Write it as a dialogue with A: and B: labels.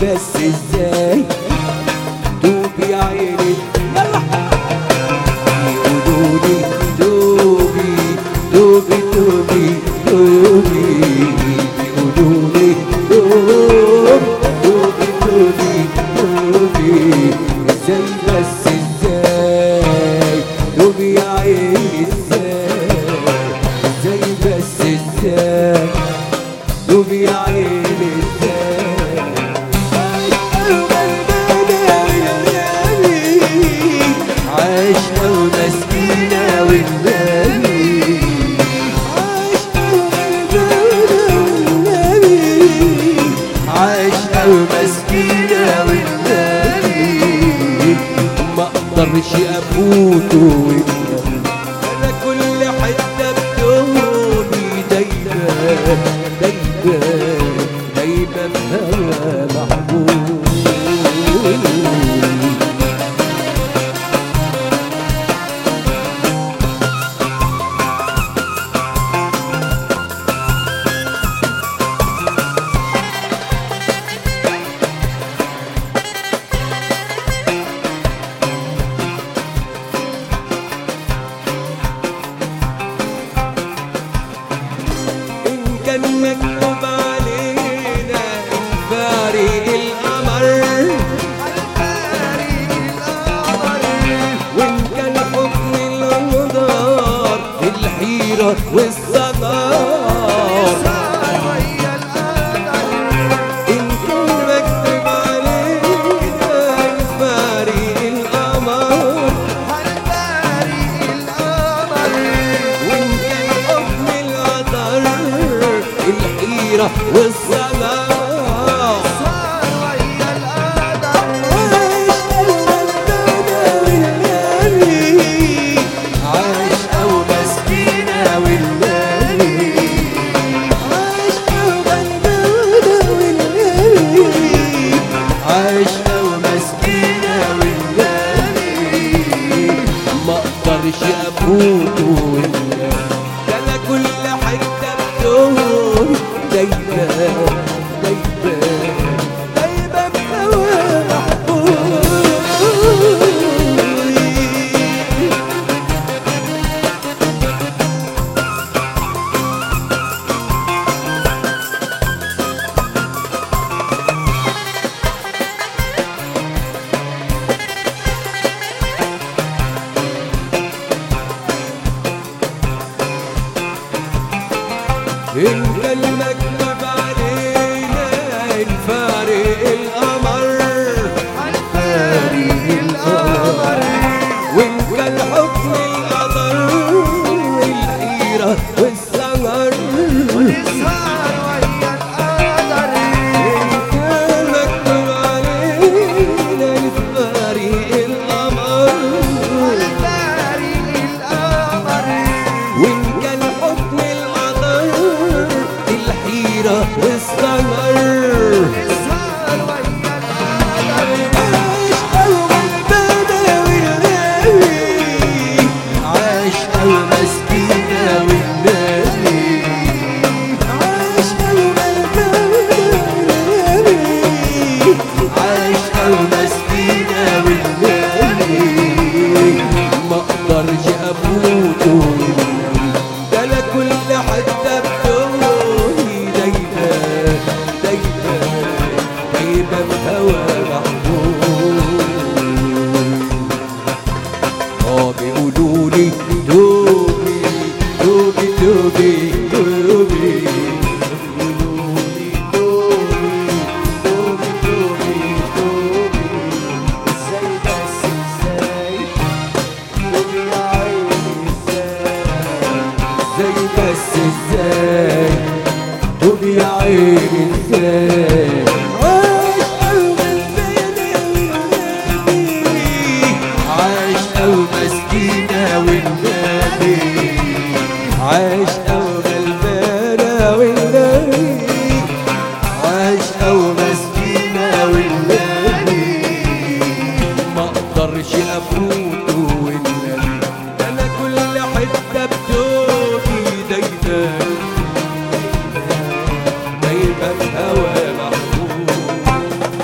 A: بس ازاي دوبي يا عيني يلا يقولوا لي دوبي دوبي دوبي دوبي يقولوا لي دوبي دوبي دوبي دوبي ازاي بس ازاي دوبي يا عيني ازاي ازاي بس ازاي دوبي يا عيني ازاي عايشة ومسكينة والنبي عايشة ومسكينة والنبي ما اقدرش افوته والنبي انا كل حتة بدوني دايما دايما دايما بهوى محبوب إن كان مكتوب علينا فارق القمر وإن كان حكم الأنظار الحيرة والصدار إن كان مكتوب علينا فارق القمر وإن كان حكم القدر الحيرة والصلاة عايش أو مسكينة والنبي عايش أو مسكينة والنبي ما اقدرش افوته والنبي ده انا كل حته بدون دايما دايما دايما بهوى محبوب إن كان مكتوب علينا الفارق القمر فارق القمر وإن كان حكم القدر الحيرة والسمر إن كان مكتوب علينا الفارق القمر وإن كان حكم القدر الحيرة والسمر عاش أو مسكينة والنبي عاش أو عاش أو مسكينة والنبي ما أقدرش أفوته والنبي ده أنا كل حتة بدوني دايما دايما دايما بهوى محبوب اه بيقولوا لي دوبي دوبي دوبي دوبي بيقولوا لي دوبي دوبي دوبي دوبي ازاي بس ازاي دوبي يا عيني ازاي ازاي بس ازاي دوبي يا عيني ازاي عاش عاش أو مسكينة والنبي عاش أو غلبانة والنبي عاش أو مسكينة والنبي ما أقدرش أفوت